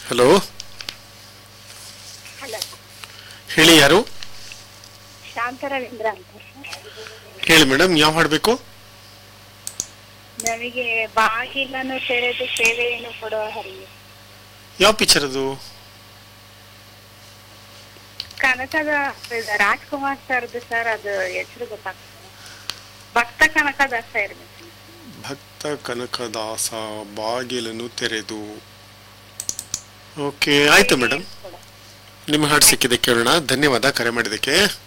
hello hello ಹೇಳಿ ಯಾರು ಶಾಂತ ರವೀಂದ್ರ ಅಂತ ಹೇಳಿ ಮೇಡಮ್ ಯಾವ ಹಾಡಬೇಕು ನಮಗೆ ಬಾಗಿಲನ್ನು ತೆರೆದು ಸೇವೆಯನ್ನು ಕೊಡುವ ಹರಿಯು ಯಾವ ಪಿಕ್ಚರ್ ಅದು ಕನಕದ ಇದು ರಾಜ್ಕುಮಾರ್ ಸರ್ದು ಸರ್ ಅದು ಹೆಸರು ಗೊತ್ತಾಗ್ತದೆ ಭಕ್ತ ಕನಕದಾಸ ಇರ್ಬೇಕು ಭಕ್ತ ಕನಕದಾಸ ಬಾಗಿಲನ್ನು ತೆರೆದು ಓಕೆ ಆಯ್ತು ಮೇಡಮ್ ನಿಮ್ಮ ಹಾಡು ಸಿಕ್ಕಿದೆ ಕೇಳೋಣ ಧನ್ಯವಾದ ಕರೆ ಮಾಡಿದ್ದಕ್ಕೆ